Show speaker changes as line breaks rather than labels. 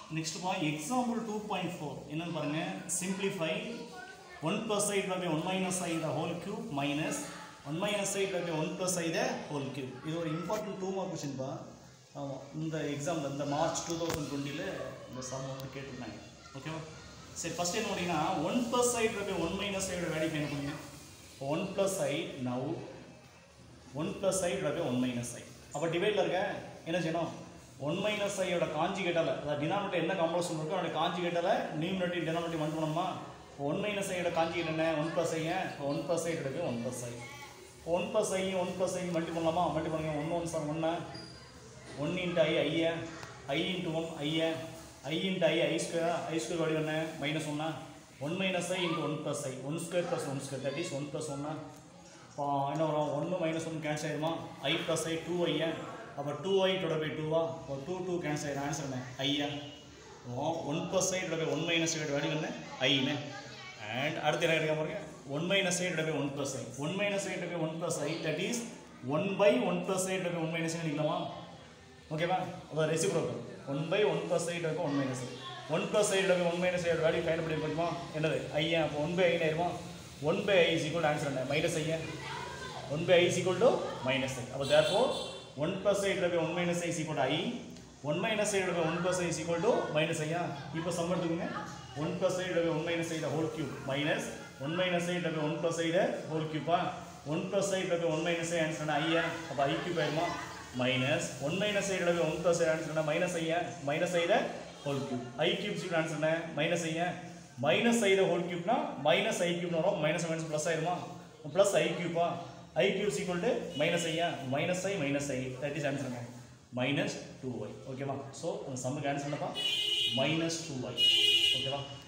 next பா example two point four என்னன்னு பாருங்க simplify one plus i by one minus i the whole cube minus one minus i by one plus i the whole cube இது ஒரு important two mark question பா ஆமாம் இந்த எக்ஸாமில் இந்த மார்ச் டூ தௌசண்ட் டுவெண்ட்டியில் இந்த சம் வந்து கேட்டிருந்தாங்க ஓகேவா சரி ஃபஸ்ட் என்ன பண்ணீங்கன்னா one plus i by one minus ஐயோட வேல்யூ என்ன பண்ணுங்க one plus i now one plus i by one minus i அப்போ டிவைடில் இருக்க என்ன செய்யணும் ஒன் மைனஸ் ஐயோட காஞ்சிகேட்டால் அதாவது டினாமினேட்டர் என்ன காம்பல்சன் இருக்கோ அதோட காஞ்சிகேட்டால் நியூமினேட்டிவ் டினாமினேட்டிவ் மண் பண்ணணுமா ஒன் மைனஸ் ஐயோட காஞ்சிகேட் என்ன one plus i one plus i எடுக்கு one plus i one plus i one plus i multi பண்ணலாமா மல்டி பண்ணுங்க ஒன்று ஒன் சார் ஒன்று ஒன் இன்ட்டு ஐ ஐய ஐ இன்ட்டு ஒன் ஐய i into i i square i square வடி ஒன்று மைனஸ் ஒன்னா one minus i into one plus i one square plus one square that is one plus ஒன்னா இப்போ என்ன வரும் ஒன்று மைனஸ் ஒன் கேன்சல் ஆயிருமா ஐ ப்ளஸ் ஐ டூ ஐயா அப்போ டூ ஐ டோட பை டூவா இப்போ டூ டூ கேன்சல் ஆயிரும் ஆன்சர் என்ன ஐயா ஒன் ப்ளஸ் ஐ டோட by one minus i value என்ன ஐன்னு அண்ட் அடுத்து என்ன கிடைக்க பாருங்க ஒன் மைனஸ் ஐ டோட by one plus i one minus i டோட by one plus i that is one by one plus i டோட பை ஒன் மைனஸ் ஐ நினைக்கலாமா ஓகேவா அப்போ reciprocal one by one plus i டோட one minus i one plus i டோட one minus i value find பண்ணி பண்ணுமா என்னது ஐயா அப்போ ஒன் பை ஐ ஆயிருமா one by i is equal answer என்ன மைனஸ் ஐயா one by i is equal to minus i அப்போ therefore one plus i by one minus i is equal to i one minus i by one plus i is equal to minus ஐயா இப்போ sum எடுத்துக்கோங்க one plus i by one minus i the whole cube minus one minus i by one plus i the whole கியூப்பா one plus i by one minus i answer ஐயா அப்போ i cube ஆயிருமா minus one minus i by one plus i answer minus ஐயா minus i the whole cube i cube சீட் answer என்ன minus ஐயா minus i the whole கியூப்னா minus i கியூப்னு வரும் மைனஸ் மைனஸ் ப்ளஸ் ஆயிருமா ப்ளஸ் ஐ கியூப்பா i cube equal to minus ஐயா minus i minus i that is ஆன்சருங்க மைனஸ் டூ ஒய் ஓகேவா ஸோ அந்த சம்முக்கு ஆன்சர் என்னப்பா மைனஸ் டூ ஒய் ஓகேவா